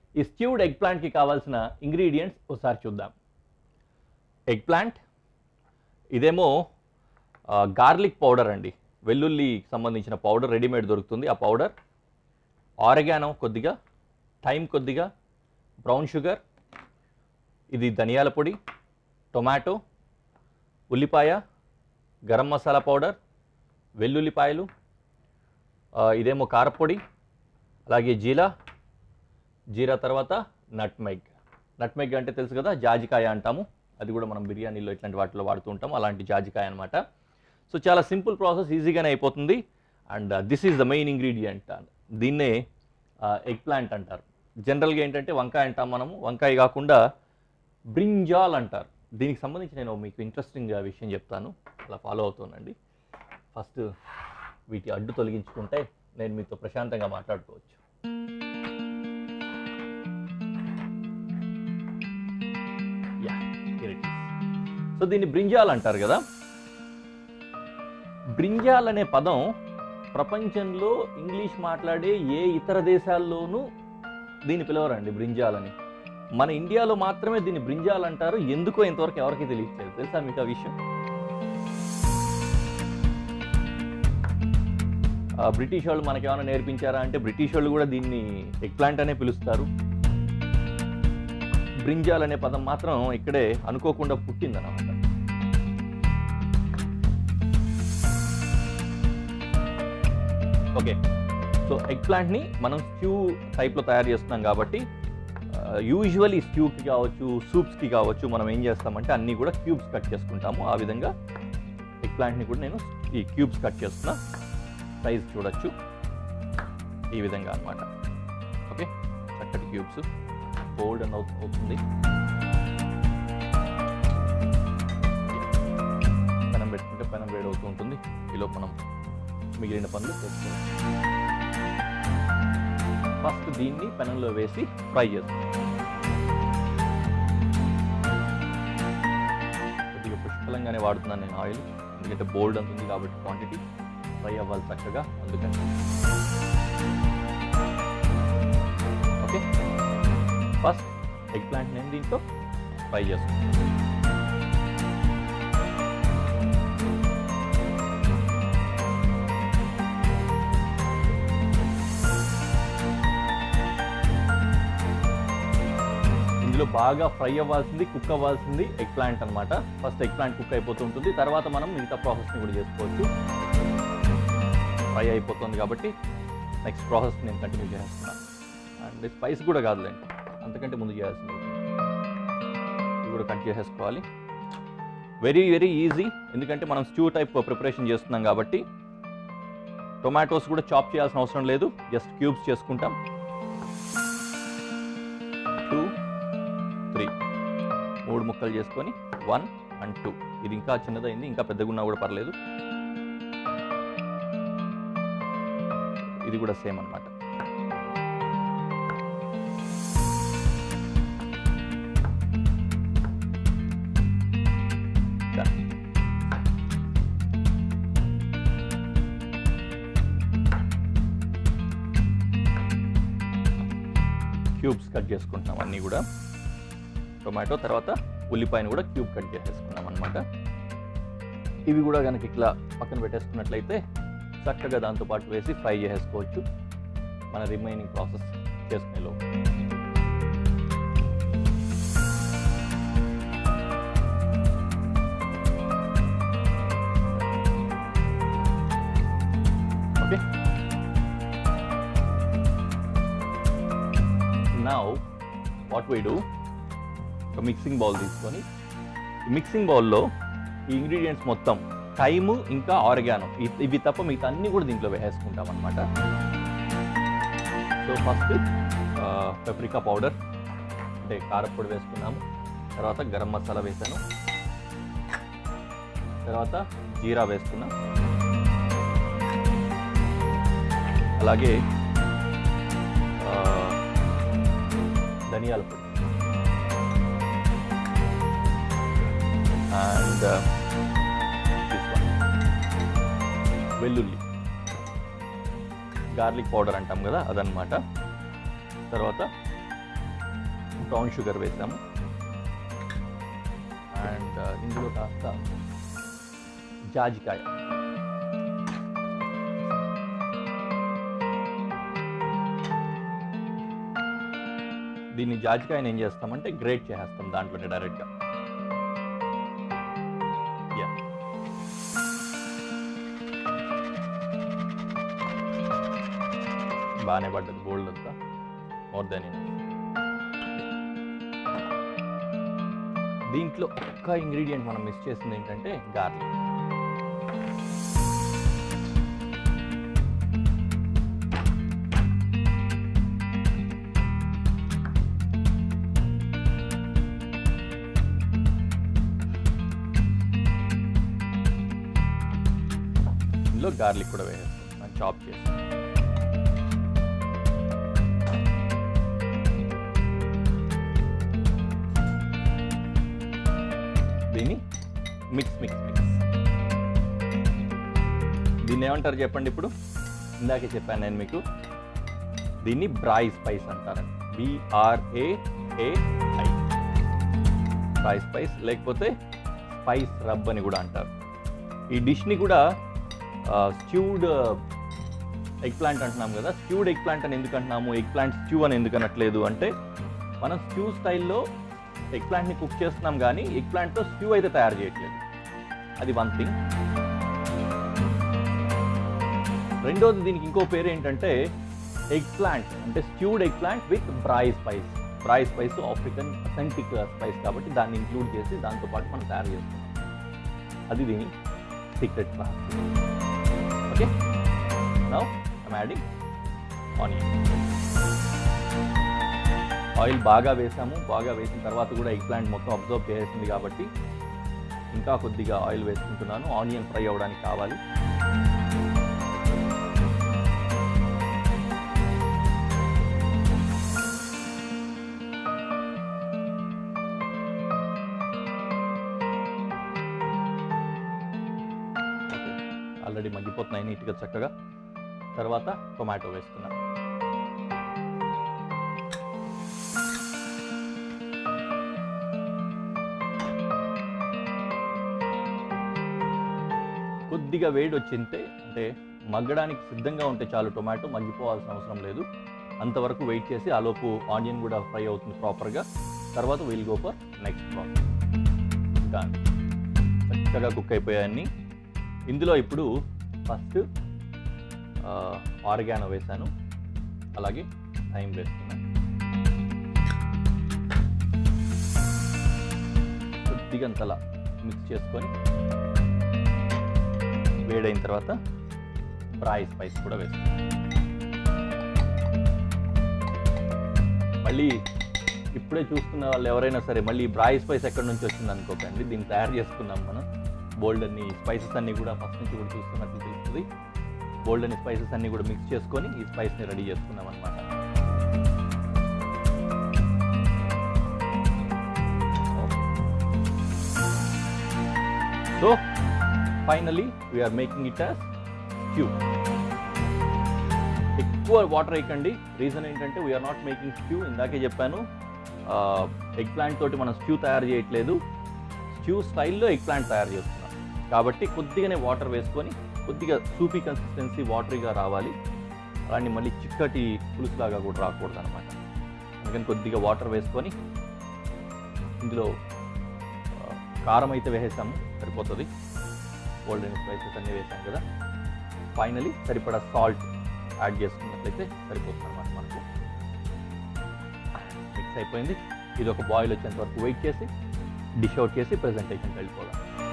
ఈ stood egg ప్లాంట్కి కావాల్సిన ఇంగ్రీడియంట్స్ ఒకసారి చూద్దాం ఎగ్ ప్లాంట్ ఇదేమో గార్లిక్ పౌడర్ అండి వెల్లుల్లికి సంబంధించిన పౌడర్ రెడీమేడ్ దొరుకుతుంది ఆ పౌడర్ ఆరెగానో కొద్దిగా టైం కొద్దిగా బ్రౌన్ షుగర్ ఇది ధనియాల పొడి టొమాటో ఉల్లిపాయ గరం మసాలా పౌడర్ వెల్లుల్లిపాయలు ఆ, ఇదేమో కారపొడి అలాగే జీరా జీరా తర్వాత నట్మెగ్ నట్మెగ్ అంటే తెలుసు కదా జాజికాయ అంటాము అది కూడా మనం బిర్యానీలో ఇట్లాంటి వాటిలో వాడుతూ ఉంటాం అలాంటి జాజికాయ అనమాట సో చాలా సింపుల్ ప్రాసెస్ ఈజీగానే అయిపోతుంది and this is the main ingredient దీన్నే ఎగ్ ప్లాంట్ అంటారు జనరల్గా ఏంటంటే వంకాయ అంటాం మనము వంకాయ కాకుండా బ్రింజాల్ అంటారు దీనికి సంబంధించి నేను మీకు ఇంట్రెస్టింగ్ విషయం చెప్తాను అలా ఫాలో అవుతానండి ఫస్ట్ వీటి అడ్డు తొలగించుకుంటే నేను మీతో ప్రశాంతంగా మాట్లాడుకోవచ్చు యా సో దీన్ని బ్రింజాల్ అంటారు కదా బ్రింజాల్ అనే పదం ప్రపంచంలో ఇంగ్లీష్ మాట్లాడే ఏ ఇతర దేశాల్లోనూ దీన్ని పిలవరండి బ్రింజాల్ అని మన ఇండియాలో మాత్రమే దీన్ని బ్రింజాల్ అంటారు ఎందుకో ఇంతవరకు ఎవరికి తెలియట్లేదు తెలుసా మీకు ఆ విషయం ఆ, బ్రిటిష్ వాళ్ళు మనకి ఏమైనా నేర్పించారా అంటే బ్రిటిష్ వాళ్ళు కూడా దీన్ని ఎగ్ ప్లాంట్ అనే పిలుస్తారు బ్రింజాల్ అనే పదం మాత్రం ఇక్కడే అనుకోకుండా పుట్టిందన్నమాట ఓకే సో ఎగ్ ప్లాంట్ని మనం స్ట్యూ టైప్లో తయారు చేస్తున్నాం కాబట్టి యూజువల్లీ స్ట్యూకి కావచ్చు సూప్స్కి కావచ్చు మనం ఏం చేస్తామంటే అన్నీ కూడా క్యూబ్స్ కట్ చేసుకుంటాము ఆ విధంగా ఎగ్ ప్లాంట్ని కూడా నేను ఈ క్యూబ్స్ కట్ చేస్తున్నా సైజ్ చూడొచ్చు ఈ విధంగా అన్నమాట ఓకే చక్కటి క్యూబ్స్ ఫోల్డ్ అని అవుతు- అవుతుంది పెనం పెట్టుకుంటే పెనం వేడి అవుతూ ఉంటుంది ఈలో మనం మిగిలిన పనులు చేసుకోవచ్చు ఫస్ట్ దీన్ని పెనంలో వేసి ఫ్రై చేస్తాం కొద్దిగా పుష్కలంగానే వాడుతున్నాను నేను ఆయిల్ ఎందుకంటే బోల్డ్ అంత ఉంది కాబట్టి క్వాంటిటీ ఫ్రై అవ్వాలి చక్కగా అందుకని ఓకే ఫస్ట్ ఎగ్ ప్లాంట్ నేను దీంట్లో ఫ్రై చేసుకుంటాను ఇందులో బాగా ఫ్రై అవ్వాల్సింది కుక్ అవ్వాల్సింది ఎగ్ ప్లాంట్ అనమాట ఫస్ట్ ఎగ్ ప్లాంట్ కుక్ అయిపోతూ ఉంటుంది తర్వాత మనం మిగతా ప్రాసెస్ని కూడా చేసుకోవచ్చు ఫ్రై అయిపోతుంది కాబట్టి నెక్స్ట్ ప్రాసెస్ నేను కంటిన్యూ చేస్తున్నాను అండ్ స్పైస్ కూడా కాదులేండి అంతకంటే ముందు చేయాల్సింది ఇవి కూడా కట్ చేసేసుకోవాలి వెరీ వెరీ ఈజీ ఎందుకంటే మనం స్ట్యూ టైప్ ప్రిపరేషన్ చేస్తున్నాం కాబట్టి టొమాటోస్ కూడా చాప్ చేయాల్సిన అవసరం లేదు జస్ట్ క్యూబ్స్ చేసుకుంటాం టూ త్రీ మూడు ముక్కలు చేసుకొని వన్ అండ్ టూ ఇది ఇంకా చిన్నదైంది ఇంకా పెద్దగా ఉన్నా కూడా పర్లేదు ఇది కూడా సేమ్ అన్నమాట Done. క్యూబ్స్ కట్ చేసుకుంటున్నాం అన్నీ కూడా టొమాటో తర్వాత ఉల్లిపాయను కూడా క్యూబ్ కట్ చేసేసుకున్నాం అనమాట ఇవి కూడా కనుక ఇట్లా పక్కన పెట్టేసుకున్నట్లయితే చక్కగా దాంతోపాటు వేసి ఫ్రై చేసేసుకోవచ్చు మన రిమైనింగ్ ప్రాసెస్ చేసుకునే లోపు okay now what we do ఒక మిక్సింగ్ బౌల్ తీసుకొని మిక్సింగ్ బౌల్లో ఈ ఇంగ్రీడియంట్స్ మొత్తం టైము ఇంకా ఆర్గానో ఇవి తప్ప మిగతా అన్ని కూడా దీంట్లో వేసేసుకుంటాం అనమాట సో ఫస్ట్ పెప్రికా పౌడర్ అంటే కారపొడి వేసుకున్నాము తర్వాత గరం మసాలా వేసాను తర్వాత జీరా వేసుకున్నాం అలాగే ఆ, ధనియాల పొడి అండ్ వెల్లుల్లి గార్లిక్ పౌడర్ అంటాం కదా అదనమాట తర్వాత బ్రౌన్ షుగర్ వేసాము అండ్ ఇందులో కాస్త జాజికాయ దీన్ని జాజికాయని ఏం చేస్తామంటే గ్రేట్ చేసేస్తాం దాంట్లోనే డైరెక్ట్గా యా బాగానే పడ్డది గోల్డ్ అంతా మోర్ దెన్ దీంట్లో ఒక్క ఇంగ్రీడియంట్ మనం మిస్ చేసింది ఏంటంటే గార్లిక్ ఇందులో గార్లిక్ కూడా వేసేస్తాం మనం చాప్ చేసి దీన్ని మిక్స్ మిక్స్ మిక్స్ దీన్ని ఏమంటారు చెప్పండి ఇప్పుడు ఇందాకే చెప్పాను నేను మీకు దీన్ని బ్రాయ్ స్పైస్ అంటారు బిఆర్ఏఏఐ బ్రాయ్ స్పైస్ లేకపోతే స్పైస్ రబ్ అని కూడా అంటారు ఈ డిష్ని కూడా స్ట్యూడ్ ఎగ్ ప్లాంట్ అంటున్నాం కదా స్ట్యూడ్ ఎగ్ ప్లాంట్ అని ఎందుకు అంటున్నాము ఎగ్ ప్లాంట్ స్ట్యూ అని ఎందుకు అనట్లేదు అంటే మనం స్ట్యూ స్టైల్లో ఎగ్ ప్లాంట్ని కుక్ చేస్తున్నాం కానీ ఎగ్ ప్లాంట్తో స్ట్యూ అయితే తయారు చేయట్లేదు అది వన్ థింగ్ రెండోది దీనికి ఇంకో పేరు ఏంటంటే ఎగ్ ప్లాంట్ అంటే stewed eggplant with braai spice braai spice African authentic spice కాబట్టి దాన్ని ఇంక్లూడ్ చేసి దాంతోపాటు మనం తయారు చేస్తున్నాం అది దీని secret okay now I'm adding onion oil బాగా వేసాము బాగా వేసిన తర్వాత కూడా ఎగ్ ప్లాంట్ మొత్తం అబ్జర్వ్ చేసేసింది కాబట్టి ఇంకా కొద్దిగా ఆయిల్ వేసుకుంటున్నాను ఆనియన్ ఫ్రై అవ్వడానికి కావాలి ఆల్రెడీ మగ్గిపోతున్నాయి నీట్గా చక్కగా తర్వాత టొమాటో వేస్తున్నాను కొద్దిగా వేడి వచ్చింటే అంటే మగ్గడానికి సిద్ధంగా ఉంటే చాలు టొమాటో మగ్గిపోవాల్సిన అవసరం లేదు అంతవరకు వెయిట్ చేసి ఆలోపు ఆనియన్ కూడా ఫ్రై అవుతుంది ప్రాపర్గా తర్వాత will go for next process done చక్కగా కుక్ అయిపోయాయన్ని ఇందులో ఇప్పుడు ఫస్ట్ ఆర్గానో వేసాను అలాగే టైం వేస్తున్నాను కొద్దిగా అంతలా మిక్స్ చేసుకొని వేడైన తర్వాత బ్రాయ్ స్పైస్ కూడా వేస్తాం మళ్ళీ ఇప్పుడే చూస్తున్న వాళ్ళు ఎవరైనా సరే మళ్ళీ బ్రాయ్ స్పైస్ ఎక్కడి నుంచి వచ్చింది అనుకోకండి దీన్ని తయారు చేసుకున్నాం మనం బోల్డ్ అన్ని స్పైసెస్ అన్ని కూడా ఫస్ట్ నుంచి కూడా చూస్తున్నట్లు తెలుస్తుంది బోల్డ్ అన్ని స్పైసెస్ అన్ని కూడా మిక్స్ చేసుకొని ఈ స్పైస్ని రెడీ చేసుకున్నాం అనమాట so finally we are making it as stew ఎక్కువ వాటర్ వేయకండి రీజన్ ఏంటంటే వీఆర్ నాట్ మేకింగ్ స్ట్యూ ఇందాకే చెప్పాను ఎగ్ ప్లాంట్ తోటి మనం స్ట్యూ తయారు చేయట్లేదు స్ట్యూ స్టైల్లో ఎగ్ ప్లాంట్ తయారు చేస్తున్నాం కాబట్టి కొద్దిగానే వాటర్ వేసుకొని కొద్దిగా సూపీ కన్సిస్టెన్సీ వాటరీగా రావాలి అలాంటి మళ్ళీ చిక్కటి పులుసులాగా కూడా రాకూడదు అనమాట అందుకని కొద్దిగా వాటర్ వేసుకొని ఇందులో ఆ, కారం అయితే వేసేసాము సరిపోతుంది గోల్డెన్ స్పైసెస్ అన్నీ వేసాం కదా ఫైనలీ సరిపడా సాల్ట్ యాడ్ చేసుకున్నట్లయితే సరిపోతుంది అనమాట మనకు మిక్స్ అయిపోయింది ఇది ఒక బాయిల్ వచ్చేంత వరకు వెయిట్ చేసి డిష్ అవుట్ చేసి ప్రెజెంటేషన్కి వెళ్ళిపోదాం